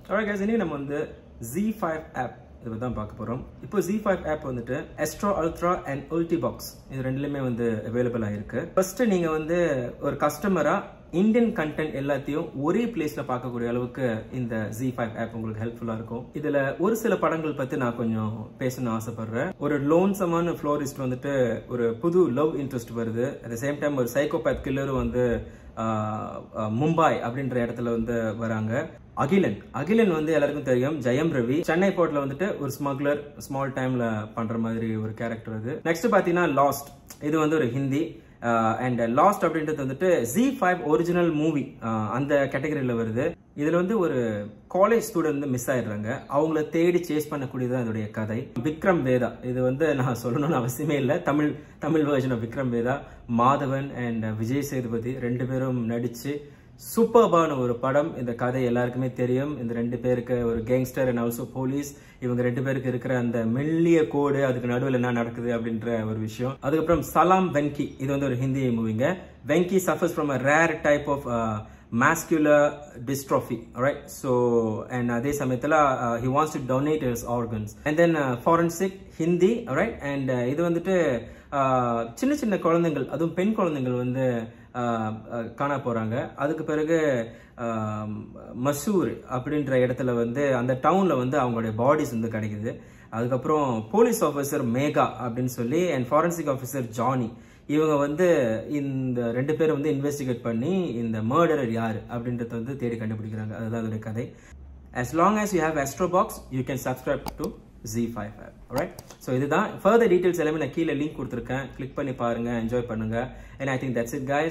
alright guys இனி நம்ம வந்து Z5 ஆப் இதை பத்தி தான் பார்க்க போறோம் இப்போ Z5 ஆப் வந்துட்டு Astro Ultra and Ultibox இது ரெண்டுலயுமே வந்து அவைலபிள் ஆயிருக்கு ஃபர்ஸ்ட் நீங்க வந்து ஒரு கஸ்டமரா இந்தியன் கண்டென்ட் எல்லாத்தையும் ஒரே பிளேஸ்ல பார்க்கக்கூடிய அளவுக்கு இந்த Z5 ஆப் உங்களுக்கு ஹெல்ப்ஃபுல்லா இருக்கும் இதுல ஒரு சில படங்கள் பத்தி நான் கொஞ்சம் பேசணும்னு ஆசைப்படுறேன் ஒரு லோன்சமான ஃப்ளோரிஸ்ட் வந்துட்டு ஒரு புது லவ் இன்ட்ரெஸ்ட் வருது அட் சேம் டைம் ஒரு சைக்கோபேத் கில்லரும் வந்து ஆஹ், ஆஹ், மும்பாய் அப்படின்ற இடத்துல வந்து வராங்க அகிலன் அகிலன் வந்து எல்லாருக்கும் தெரியும் ஜெயம் ரவி சென்னை போர்ட்ல வந்துட்டு ஒரு ஸ்மக்லர் ஸ்மால் டைம்ல பண்ற மாதிரி ஒரு கேரக்டர் அது நெக்ஸ்ட் பாத்தீங்கன்னா லாஸ்ட் இது வந்து ஒரு ஹிந்தி அண்ட் லாஸ்ட் அப்படின்றது வந்துட்டு ஜி ஃபைவ் ஒரிஜினல் மூவி அந்த கேட்டகரியில் வருது இதுல வந்து ஒரு காலேஜ் ஸ்டூடெண்ட் வந்து மிஸ் ஆயிடுறாங்க அவங்கள தேடி சேஸ் பண்ணக்கூடியதான் இதோடைய கதை விக்ரம் வேதா இது வந்து நான் சொல்லணும்னு அவசியமே இல்லை Tamil Tamil version of Vikram Vedha Madhavan and Vijay Sethupathi ரெண்டு பேரும் நடிச்சு சூப்பர்பான ஒரு படம் இந்த கதை எல்லாருக்குமே தெரியும் இந்த ரெண்டு பேருக்கு ஒரு கேங்ஸ்டர் அண்ட் ஆல்சோ போலீஸ் இவங்க ரெண்டு பேருக்கு இருக்கிற அந்த மெல்லிய கோடு அதுக்கு நடுவில் என்ன நடக்குது அப்படின்ற ஒரு விஷயம் அதுக்கப்புறம் சலாம் வெங்கி இது வந்து ஒரு ஹிந்தி மூவிங்க Venky suffers from a rare type of muscular dystrophy right so and அதே சமயத்தில் he wants to donate his organs and then forensic Hindi right and இது வந்துட்டு uh, சின்ன சின்ன குழந்தைகள் அதுவும் பெண் குழந்தைகள் வந்து uh, uh, காண போறாங்க அதுக்கு பிறகு uh, மசூர் அப்படின்ற இடத்துல வந்து அந்த டவுன்ல வந்து அவங்களுடைய பாடிஸ் வந்து கிடைக்குது அதுக்கப்புறம் போலீஸ் ஆஃபீஸர் மேகா அப்படின்னு சொல்லி அண்ட் ஃபாரன்சிக் ஆஃபீஸர் ஜானி இவங்க வந்து இந்த ரெண்டு பேரும் வந்து இன்வெஸ்டிகேட் பண்ணி இந்த மர்டரர் யார் அப்படின்றத வந்து தேடி கண்டுபிடிக்கிறாங்க அதுதான் அதோடைய கதை as long as you have astrobox you can subscribe to Z5 app alright so இதுதான் further details எல்லாமே நான் கீழே லிங்க் கொடுத்துருக்கேன் கிளிக் பண்ணி பாருங்க என்ஜாய் பண்ணுங்க and I think that's it guys